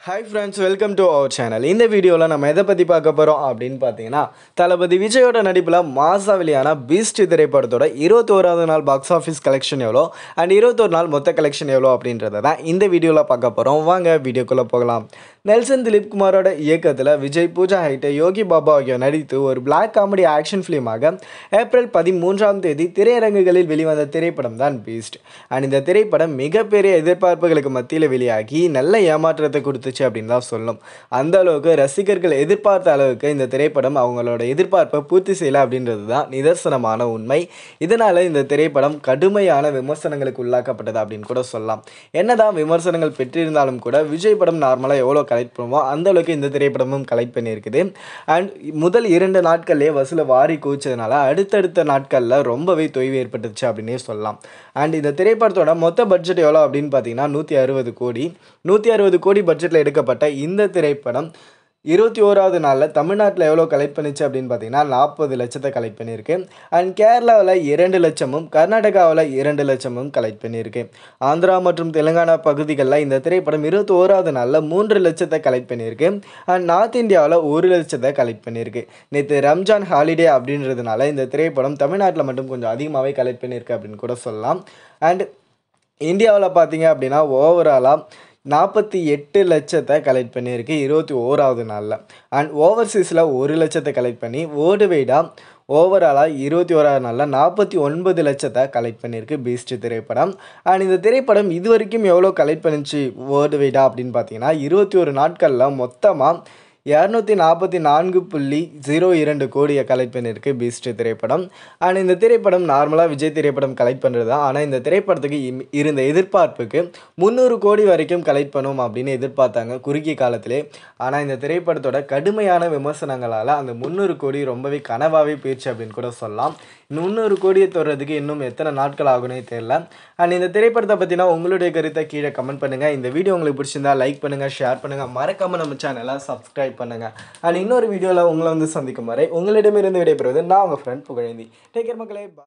Hi friends welcome to our channel இந்த வீடியோவில் நம்ம எதை பற்றி பார்க்க போகிறோம் அப்படின்னு பார்த்தீங்கன்னா தளபதி விஜயோட நடிப்பில் மாசா வெளியான பீஸ்ட் திரைப்படத்தோட இருபத்தோராவது நாள் பாக்ஸ் ஆஃபீஸ் கலெக்ஷன் எவ்வளோ அண்ட் இருபத்தொரு நாள் மொத்த கலெக்ஷன் எவ்வளோ அப்படின்றத தான் இந்த வீடியோவில் பார்க்க போகிறோம் வாங்க வீடியோக்குள்ளே போகலாம் நெல்சன் திலீப் குமாரோட இயக்கத்தில் விஜய் பூஜா ஹைட்டை யோகி பாபா ஆகியோர் நடித்து ஒரு பிளாக் காமெடி ஆக்ஷன் ஃபிலிமாக ஏப்ரல் பதிமூன்றாம் தேதி திரையரங்குகளில் வெளிவந்த திரைப்படம் தான் பீஸ்ட் அண்ட் இந்த திரைப்படம் மிகப்பெரிய எதிர்பார்ப்புகளுக்கு மத்தியில் வெளியாகி நல்ல ஏமாற்றத்தை கொடுத்துச்சு அப்படின்னு தான் சொல்லணும் அந்த அளவுக்கு ரசிகர்கள் எதிர்பார்த்த அளவுக்கு இந்த திரைப்படம் அவங்களோட எதிர்பார்ப்பை பூர்த்தி செய்யலை அப்படின்றது தான் நிதர்சனமான உண்மை இதனால் இந்த திரைப்படம் கடுமையான விமர்சனங்களுக்கு உள்ளாக்கப்பட்டது அப்படின்னு கூட சொல்லலாம் என்னதான் விமர்சனங்கள் பெற்றிருந்தாலும் கூட விஜய் படம் நார்மலாக எவ்வளோ கலெக்ட் பண்ணுவோம் அந்த அளவுக்கு இந்த திரைப்படமும் கலெக்ட் பண்ணியிருக்குது அண்ட் முதல் இரண்டு நாட்கள்லேயே வசூலை வாரி கூச்சதுனால அடுத்தடுத்த நாட்களில் ரொம்பவே தொய்வு ஏற்பட்டுச்சு அப்படின்னே சொல்லலாம் அண்ட் இந்த திரைப்படத்தோட மொத்த பட்ஜெட் எவ்வளோ அப்படின்னு பார்த்தீங்கன்னா நூற்றி அறுபது கோடி நூற்றி அறுபது கோடி பட்ஜெட்டில் எடுக்கப்பட்ட இந்த திரைப்படம் இருபத்தி ஓராவது நாளில் தமிழ்நாட்டில் எவ்வளோ கலெக்ட் பண்ணிச்சு அப்படின்னு பார்த்தீங்கன்னா நாற்பது லட்சத்தை கலெக்ட் பண்ணியிருக்கு அண்ட் கேரளாவில் இரண்டு லட்சமும் கர்நாடகாவில் இரண்டு லட்சமும் கலெக்ட் பண்ணியிருக்கு ஆந்திரா மற்றும் தெலுங்கானா பகுதிகளில் இந்த திரைப்படம் இருபத்தி ஓராவது நாளில் மூன்று லட்சத்தை கலெக்ட் பண்ணியிருக்கு அண்ட் நார்த் இந்தியாவில் ஒரு லட்சத்தை கலெக்ட் பண்ணியிருக்கு நேற்று ரம்ஜான் ஹாலிடே அப்படின்றதுனால இந்த திரைப்படம் தமிழ்நாட்டில் மட்டும் கொஞ்சம் அதிகமாகவே கலெக்ட் பண்ணியிருக்கு அப்படின்னு கூட சொல்லலாம் அண்ட் இந்தியாவில் பார்த்தீங்க அப்படின்னா ஓவராலாக நாற்பத்தி எட்டு லட்சத்தை கலெக்ட் பண்ணியிருக்கு இருபத்தி ஓராவது நாளில் அண்ட் ஓவர்சீஸில் ஒரு லட்சத்தை கலெக்ட் பண்ணி வேர்ல்டு வைடாக ஓவராலாக இருபத்தி ஓராவது நாளில் நாற்பத்தி ஒன்பது லட்சத்தை கலெக்ட் பண்ணியிருக்கு பீஸ்ட் திரைப்படம் அண்ட் இந்த திரைப்படம் இது வரைக்கும் எவ்வளோ கலெக்ட் பண்ணிச்சு வேர்ல்டு வைடாக அப்படின்னு பார்த்தீங்கன்னா இருபத்தி ஒரு நாட்களில் மொத்தமாக இரநூத்தி நாற்பத்தி நான்கு புள்ளி ஜீரோ இரண்டு கோடியை கலெக்ட் பண்ணியிருக்கு பீஸ்ட் திரைப்படம் அண்ட் இந்த திரைப்படம் நார்மலாக விஜய் திரைப்படம் கலெக்ட் பண்ணுறது தான் ஆனால் இந்த திரைப்படத்துக்கு இம்- இருந்த எதிர்பார்ப்புக்கு முந்நூறு கோடி வரைக்கும் கலெக்ட் பண்ணும் அப்படின்னு எதிர்பார்த்தாங்க குறுகிய காலத்திலே ஆனால் இந்த திரைப்படத்தோட கடுமையான விமர்சனங்களால் அந்த முந்நூறு கோடி ரொம்பவே கனவாகவே போயிடுச்சு அப்படின்னு கூட சொல்லலாம் முந்நூறு கோடியை தொடுறதுக்கு இன்னும் எத்தனை நாட்கள் ஆகுனே தெரியல அண்ட் இந்த திரைப்படத்தை பற்றினா உங்களுடைய கருத்தை கீழே கமெண்ட் பண்ணுங்கள் இந்த வீடியோ உங்களுக்கு பிடிச்சிருந்தா லைக் பண்ணுங்கள் ஷேர் பண்ணுங்கள் மறக்காமல் நம்ம சேனலை சப்ஸ்கிரைப் பண்ணுங்கள் அண்ட் இன்னொரு வீடியோவில் உங்களை வந்து சந்திக்கும் வரை உங்களிடமிருந்து விடைபெறுவது நான் உங்கள் ஃப்ரெண்ட் புகழேந்தி டேக்கர் மக்களே bye.